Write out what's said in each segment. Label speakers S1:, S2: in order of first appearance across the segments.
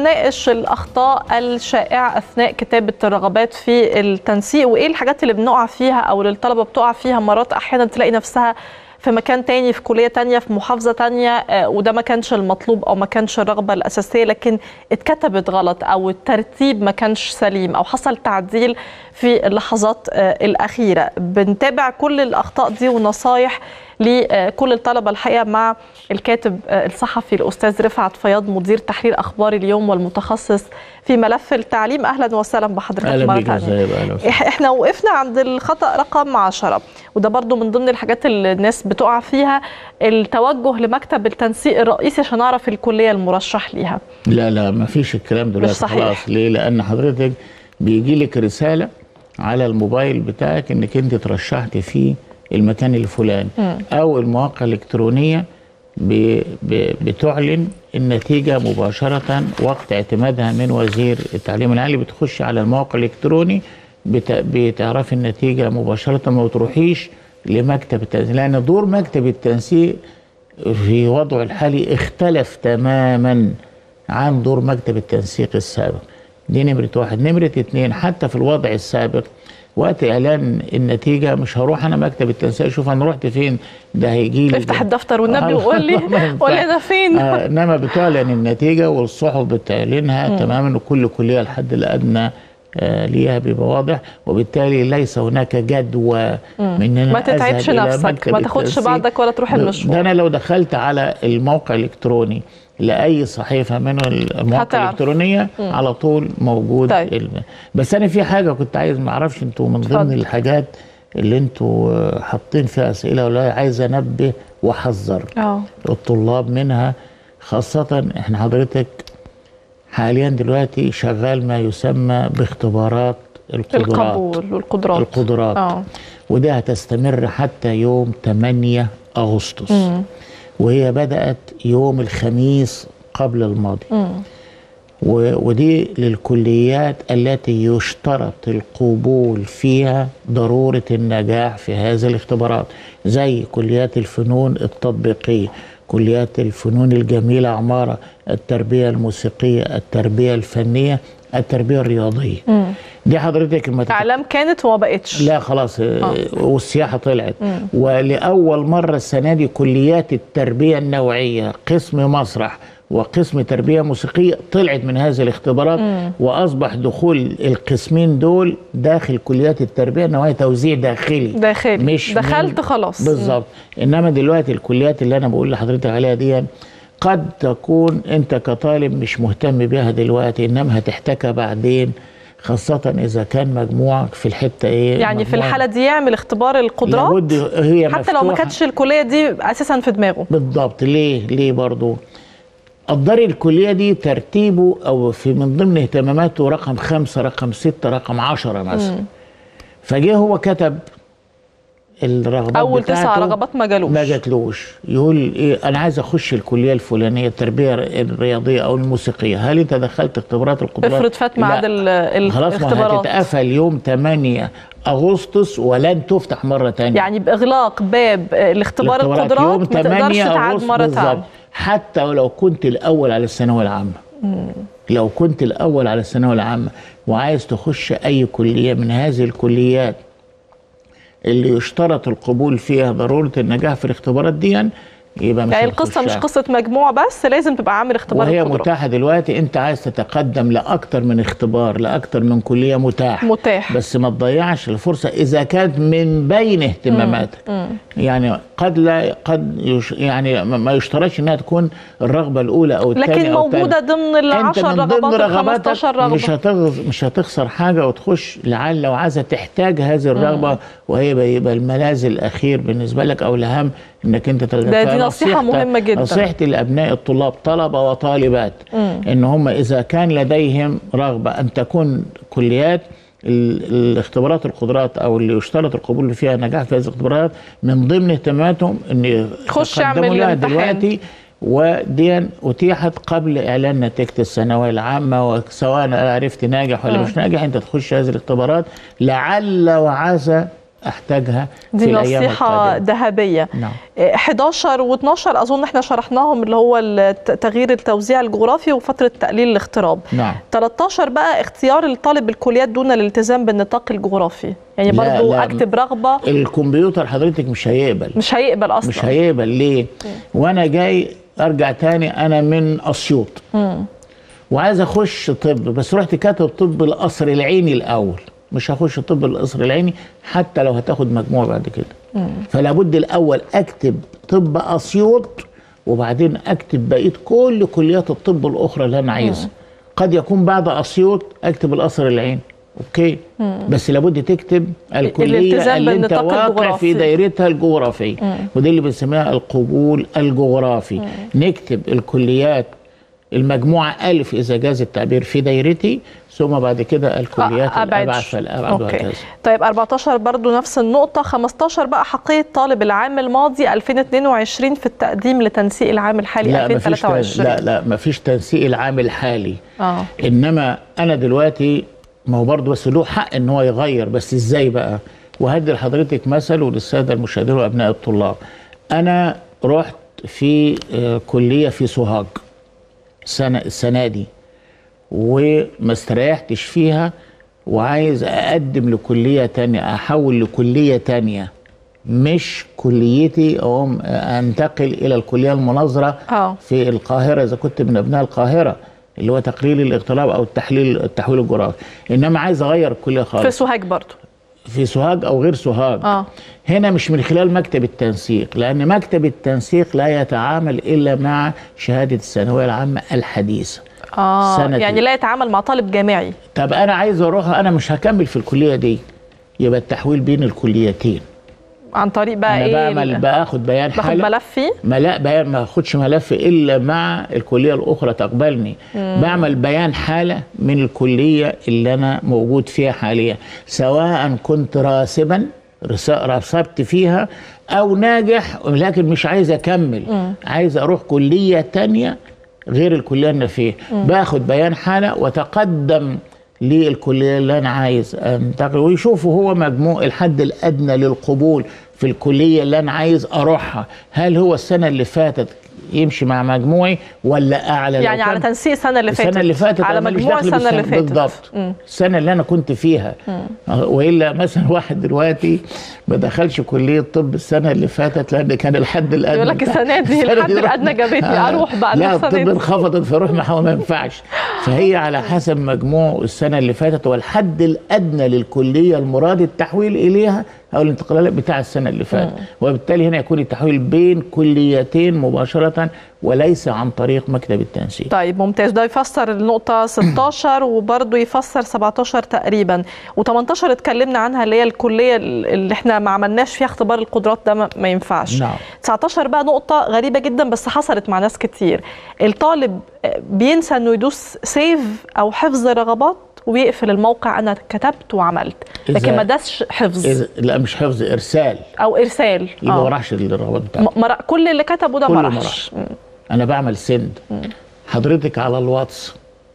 S1: هنناقش الاخطاء الشائعه اثناء كتابه الرغبات في التنسيق وايه الحاجات اللي بنقع فيها او اللي الطلبه بتقع فيها مرات احيانا تلاقي نفسها في مكان تاني في كليه تانية في محافظه تانية آه، وده ما كانش المطلوب او ما كانش الرغبه الاساسيه لكن اتكتبت غلط او الترتيب ما كانش سليم او حصل تعديل في اللحظات آه، الاخيره بنتابع كل الاخطاء دي ونصايح لكل الطلبه الحقيقه مع الكاتب آه، الصحفي الاستاذ رفعت فياض مدير تحرير اخبار اليوم والمتخصص في ملف التعليم اهلا وسهلا بحضرتك
S2: اهلا
S1: مره
S2: بيك يا
S1: ثانيه
S2: زيب اهلا وسهلا
S1: إح- احنا وقفنا عند الخطا رقم 10 وده برضو من ضمن الحاجات اللي الناس بتقع فيها التوجه لمكتب التنسيق الرئيسي عشان اعرف الكليه المرشح ليها
S2: لا لا ما فيش الكلام دلوقتي
S1: صحيح.
S2: خلاص ليه لان حضرتك بيجي لك رساله على الموبايل بتاعك انك انت ترشحت في المكان الفلاني او المواقع الالكترونيه ب- ب- بتعلن النتيجه مباشره وقت اعتمادها من وزير التعليم العالي بتخش على الموقع الالكتروني بت- بتعرفي النتيجه مباشره ما بتروحيش لمكتب التنسيق لان دور مكتب التنسيق في وضعه الحالي اختلف تماما عن دور مكتب التنسيق السابق دي نمرة واحد نمرة اتنين حتى في الوضع السابق وقت اعلان النتيجة مش هروح انا مكتب التنسيق اشوف انا رحت فين ده هيجي لي
S1: افتح
S2: ده.
S1: الدفتر والنبي
S2: آه،
S1: وقول لي
S2: ما ينفعش.
S1: قول لي انا فين
S2: آه انما بتعلن النتيجة والصحف بتعلنها تماما وكل كلية الحد الادنى آه ليها بيبقى واضح وبالتالي ليس هناك جدوى مننا
S1: ما تتعبش
S2: أذهب إلى
S1: نفسك
S2: مكتب
S1: ما تاخدش
S2: التنسيق.
S1: بعضك ولا تروح
S2: ده
S1: المشوار
S2: انا لو دخلت على الموقع الالكتروني لاي صحيفه من المواقع
S1: هتعرف.
S2: الالكترونيه على طول موجود
S1: طيب.
S2: ال... بس انا في حاجه كنت عايز ما اعرفش انتوا من ضمن
S1: اتفضل.
S2: الحاجات اللي انتوا آه، حاطين فيها اسئله ولا عايز انبه واحذر
S1: اه
S2: الطلاب منها خاصة احنا حضرتك حاليا دلوقتي شغال ما يسمى باختبارات القدرات
S1: القبول والقدرات
S2: القدرات
S1: اه
S2: وده هتستمر حتى يوم 8 أغسطس وهي بدأت يوم الخميس قبل الماضي و- ودي للكليات التي يشترط القبول فيها ضرورة النجاح في هذه الاختبارات زي كليات الفنون التطبيقية كليات الفنون الجميلة عمارة التربية الموسيقية التربية الفنية التربية الرياضية دي حضرتك لما تت-
S1: اعلام كانت وما بقتش
S2: لا خلاص آه. والسياحه طلعت ولاول مره السنه دي كليات التربيه النوعيه قسم مسرح وقسم تربيه موسيقيه طلعت من هذه الاختبارات واصبح دخول القسمين دول داخل كليات التربيه النوعيه توزيع داخلي
S1: داخلي.
S2: مش
S1: دخلت
S2: من-
S1: خلاص.
S2: بالظبط انما دلوقتي الكليات اللي انا بقول لحضرتك عليها دي قد تكون انت كطالب مش مهتم بيها دلوقتي انما هتحتاجها بعدين خاصة إذا كان مجموعك في الحتة إيه؟
S1: يعني في
S2: مجموعك
S1: الحاله دي يعمل اختبار القدرات
S2: لابد هي
S1: حتى لو ما
S2: مفتوحة.
S1: كانتش الكليه دي اساسا في دماغه
S2: بالضبط ليه؟ ليه برضو؟ الدار الكلية دي ترتيبه أو في من ضمن اهتماماته رقم خمسة رقم ستة رقم عشرة مثلا فجه هو كتب الرغبات
S1: اول تسع
S2: بتاعته
S1: رغبات ما جالوش
S2: ما جاتلوش يقول ايه انا عايز اخش الكليه الفلانيه التربيه الرياضيه او الموسيقيه هل انت دخلت اختبارات القدرات
S1: افرض فات ميعاد
S2: لا.
S1: ال-
S2: خلاص ما
S1: الاختبارات
S2: هتتقفل يوم 8 اغسطس ولن تفتح مره ثانيه
S1: يعني باغلاق باب الاختبار القدرات
S2: يوم
S1: ما تقدرش
S2: 8
S1: تعاد
S2: أغسطس
S1: مره
S2: بالظبط.
S1: ثانيه
S2: حتى ولو كنت الاول على الثانويه العامه لو كنت الاول على الثانويه العامه وعايز تخش اي كليه من هذه الكليات اللي يشترط القبول فيها ضروره النجاح في الاختبارات دي يبقى مش
S1: يعني القصه مش
S2: هتخشها.
S1: قصه مجموع بس لازم تبقى عامل اختبار
S2: وهي
S1: القدرات
S2: متاحه دلوقتي انت عايز تتقدم لاكتر من اختبار لاكتر من كليه متاح
S1: متاح.
S2: بس ما تضيعش الفرصه اذا كانت من بين اهتماماتك يعني قد لا قد يش يعني ما- ما يشترطش انها تكون الرغبه الاولى او الثانيه
S1: لكن
S2: او
S1: موجوده
S2: الثالثة.
S1: ضمن ال
S2: انت
S1: 10
S2: من ضمن
S1: رغبات ال
S2: رغباتك
S1: 15 رغبه
S2: مش هتغز مش هتخسر حاجه وتخش لعل لو عايزه تحتاج هذه الرغبه وهي يبقى, يبقى الملاذ الاخير بالنسبه لك او الاهم انك انت تلقى
S1: ده دي نصيحة مهمة جدا.
S2: نصيحتي لابناء الطلاب طلبه وطالبات ان هم اذا كان لديهم رغبه ان تكون كليات ال- الاختبارات القدرات او اللي يشترط القبول فيها نجاح في هذه الاختبارات من ضمن اهتماماتهم ان
S1: خش
S2: يتقدموا
S1: اعمل
S2: لها
S1: الامتحان.
S2: دلوقتي ودي اتيحت قبل اعلان نتيجه الثانويه العامه وسواء عرفت ناجح ولا
S1: مم.
S2: مش ناجح انت تخش هذه الاختبارات لعل وعسى احتاجها
S1: دي
S2: في الايام
S1: نصيحة
S2: القادمه
S1: ذهبية
S2: نعم
S1: 11 و12 اظن احنا شرحناهم اللي هو الت- تغيير التوزيع الجغرافي وفتره تقليل الاغتراب
S2: نعم
S1: 13 بقى اختيار الطالب الكليات دون الالتزام بالنطاق الجغرافي يعني
S2: لا،
S1: برضو
S2: لا.
S1: اكتب رغبه
S2: الكمبيوتر حضرتك مش هيقبل
S1: مش هيقبل اصلا
S2: مش هيقبل ليه وانا جاي ارجع تاني انا من اسيوط وعايز اخش طب بس رحت كاتب طب القصر العيني الاول مش هخش طب القصر العيني حتى لو هتاخد مجموع بعد كده فلا بد الاول اكتب طب اسيوط وبعدين اكتب بقيه كل كليات الطب الاخرى اللي انا عايزها قد يكون بعد اسيوط اكتب القصر العيني اوكي بس لابد تكتب الكليه
S1: الالتزام
S2: اللي انت
S1: بالنطاق
S2: واقع
S1: الجغرافي.
S2: في دايرتها الجغرافيه ودي اللي بنسميها القبول الجغرافي نكتب الكليات المجموعة ألف إذا جاز التعبير في دايرتي ثم بعد كده الكليات
S1: أبعد
S2: الأبعد
S1: ش-
S2: فالأبعد
S1: أوكي.
S2: وهكذا
S1: طيب 14 برضو نفس النقطة 15 بقى حقية طالب العام الماضي 2022 في التقديم لتنسيق العام الحالي
S2: لا مفيش تن...
S1: 2023
S2: لا لا مفيش تنسيق العام الحالي
S1: اه
S2: انما انا دلوقتي ما هو برضه بس له حق ان هو يغير بس ازاي بقى وهدي لحضرتك مثل وللساده المشاهدين وابناء الطلاب انا رحت في آه، كليه في سوهاج السنه السنه دي وما استريحتش فيها وعايز اقدم لكليه تانية احول لكليه تانية مش كليتي او انتقل الى الكليه المناظره
S1: اه
S2: في القاهره اذا كنت من ابناء القاهره اللي هو تقرير الاغتراب او التحليل التحويل الجغرافي انما عايز اغير الكليه
S1: في
S2: خالص
S1: سوهاج برضو
S2: في سوهاج او غير سوهاج
S1: اه
S2: هنا مش من خلال مكتب التنسيق لان مكتب التنسيق لا يتعامل الا مع شهاده الثانويه العامه الحديثه
S1: اه
S2: سنة
S1: يعني لا يتعامل مع طالب جامعي
S2: طب انا عايز اروح انا مش هكمل في الكليه دي يبقى التحويل بين الكليتين
S1: عن طريق بقى
S2: انا
S1: ايه
S2: بعمل
S1: ال-
S2: باخد بيان
S1: باخد
S2: حاله
S1: ملف فيه
S2: ما لا بيان ما اخدش ملف الا مع الكليه الاخرى تقبلني بعمل بيان حاله من الكليه اللي انا موجود فيها حاليا سواء كنت راسبا رس- رسبت فيها او ناجح لكن مش عايز اكمل عايز اروح كليه تانية غير الكليه اللي أنا فيها باخد بيان حاله وتقدم للكليه اللي انا عايز انتقل ويشوفوا هو مجموع الحد الادنى للقبول في الكليه اللي انا عايز اروحها هل هو السنه اللي فاتت يمشي مع مجموعي ولا اعلى لو
S1: يعني على
S2: كان
S1: تنسيق السنه اللي فاتت
S2: السنه اللي فاتت
S1: على
S2: أنا ماليش
S1: مجموع
S2: دخل
S1: السنه اللي
S2: بالسنة-
S1: فاتت
S2: بالضبط
S1: مم.
S2: السنه اللي انا كنت فيها أه، والا مثلا واحد دلوقتي ما دخلش كليه طب السنه اللي فاتت لان كان الحد الادنى
S1: يقول لك
S2: بتاع-
S1: السنة دي
S2: السنة
S1: الحد
S2: روح-
S1: الأدنى جابتني،
S2: آه،
S1: أروح بقى
S2: لا
S1: السنة
S2: الطب
S1: دي.
S2: انخفضت فاروح محاول ما ينفعش فهي على حسب مجموع السنه اللي فاتت والحد الادنى للكليه المراد التحويل اليها او الانتقالات بتاع السنه اللي فاتت وبالتالي هنا يكون التحويل بين كليتين مباشره وليس عن طريق مكتب التنسيق
S1: طيب ممتاز ده يفسر النقطة 16 وبرضه يفسر 17 تقريبا و18 اتكلمنا عنها اللي هي الكلية اللي احنا ما عملناش فيها اختبار القدرات ده ما ما ينفعش
S2: نعم.
S1: 19 بقى نقطة غريبة جدا بس حصلت مع ناس كتير الطالب بينسى انه يدوس سيف او حفظ رغبات ويقفل الموقع انا كتبت وعملت لكن
S2: إذا-
S1: ما داسش حفظ
S2: إذا لا مش حفظ ارسال
S1: او ارسال
S2: يبقى ما
S1: آه.
S2: راحش الرغبات بتاعته
S1: م- مرا- كل اللي كتبه ده
S2: كله
S1: ما
S2: ما
S1: راحش
S2: راحش. انا بعمل سند حضرتك على الواتس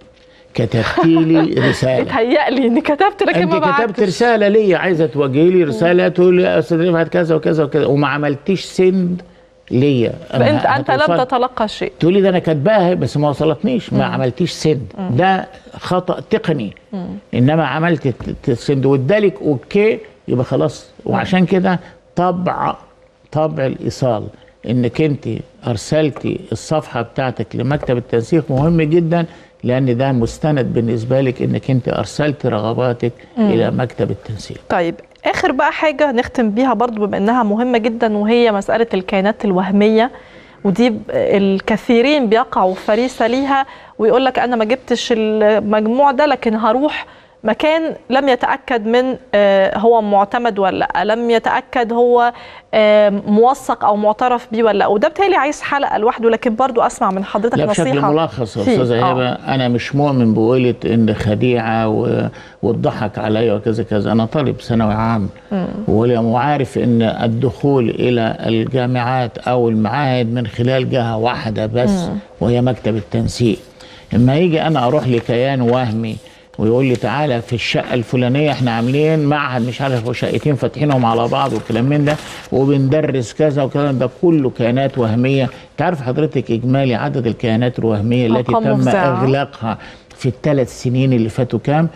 S2: كتبتي لي رساله
S1: اتهيألي اني كتبت لكن
S2: انت
S1: ما
S2: كتبت
S1: بعتش
S2: رساله ليا عايزه توجهي لي رساله تقول لي يا استاذ رفعت كذا وكذا وكذا وما عملتيش سند ليا أنا
S1: انت انت لم
S2: هتوصل-
S1: تتلقى شيء
S2: تقول لي ده انا كاتباها بس ما وصلتنيش ما عملتيش سند ده خطا تقني انما عملت الت- السند وادالك اوكي يبقى خلاص وعشان كده طبع طبع الايصال انك انت ارسلتي الصفحه بتاعتك لمكتب التنسيق مهم جدا لان ده مستند بالنسبه لك انك انت ارسلت رغباتك الى مكتب التنسيق
S1: طيب اخر بقى حاجه نختم بيها برضو بما انها مهمه جدا وهي مساله الكيانات الوهميه ودي ب- الكثيرين بيقعوا فريسه ليها ويقول لك انا ما جبتش المجموع ده لكن هروح مكان لم يتاكد من آه، هو معتمد ولا لا لم يتاكد هو آه، موثق او معترف بيه ولا لا وده بتهيألي عايز حلقه لوحده لكن برضو اسمع من حضرتك
S2: لا بشكل
S1: نصيحه
S2: ملخص يا
S1: فيه.
S2: استاذه
S1: آه.
S2: هبه انا مش مؤمن بقولة ان خديعه و... والضحك عليا وكذا كذا انا طالب ثانوي عام ولم عارف ان الدخول الى الجامعات او المعاهد من خلال جهه واحده بس وهي مكتب التنسيق اما يجي انا اروح لكيان وهمي ويقول لي تعالى في الشقه الفلانيه احنا عاملين معهد مش عارف شقتين فاتحينهم على بعض والكلام من ده وبندرس كذا وكذا ده كله كيانات وهميه تعرف حضرتك اجمالي عدد الكيانات الوهميه التي
S1: أرقام
S2: تم
S1: مفزعة.
S2: اغلاقها في الثلاث سنين اللي فاتوا كام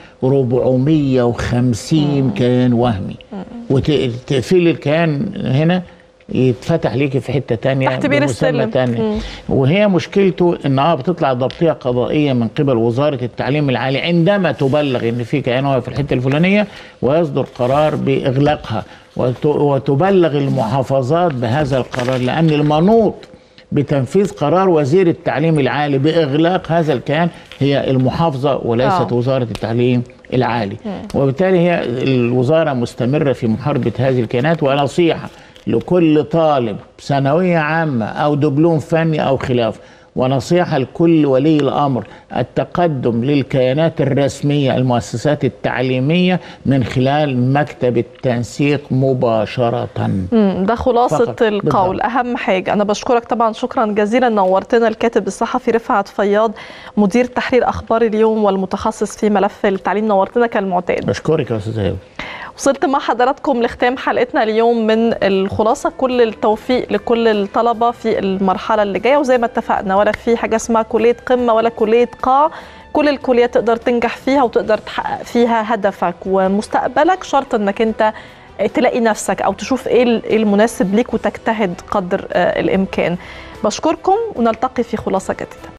S2: 450 كيان وهمي وتقفيل الكيان هنا يتفتح ليكي في حته تانية
S1: تحت بير
S2: بمسمى
S1: السلم.
S2: تانية
S1: مم.
S2: وهي مشكلته ان اه بتطلع ضبطيه قضائيه من قبل وزاره التعليم العالي عندما تبلغ ان في كيان واقف في الحته الفلانيه ويصدر قرار باغلاقها وت- وتبلغ المحافظات بهذا القرار لان المنوط بتنفيذ قرار وزير التعليم العالي باغلاق هذا الكيان هي المحافظه وليست
S1: آه.
S2: وزاره التعليم العالي وبالتالي هي الوزاره مستمره في محاربه هذه الكيانات ونصيحه لكل طالب ثانويه عامه او دبلوم فني او خلافه ونصيحه لكل ولي الامر التقدم للكيانات الرسميه المؤسسات التعليميه من خلال مكتب التنسيق مباشره
S1: مم، ده خلاصة
S2: فقط.
S1: القول
S2: بالضبط.
S1: أهم حاجة أنا بشكرك طبعا شكرا جزيلا نورتنا الكاتب الصحفي رفعت فياض مدير تحرير أخبار اليوم والمتخصص في ملف التعليم نورتنا كالمعتاد
S2: بشكرك يا استاذ هبه
S1: وصلت مع حضراتكم لختام حلقتنا اليوم من الخلاصة كل التوفيق لكل الطلبة في المرحلة اللي جاية وزي ما اتفقنا ولا في حاجة اسمها كلية قمة ولا كلية قاع كل الكليات تقدر تنجح فيها وتقدر تحقق فيها هدفك ومستقبلك شرط انك انت تلاقي نفسك او تشوف ايه ال- إيه المناسب ليك وتجتهد قدر آه، الامكان بشكركم ونلتقي في خلاصة جديدة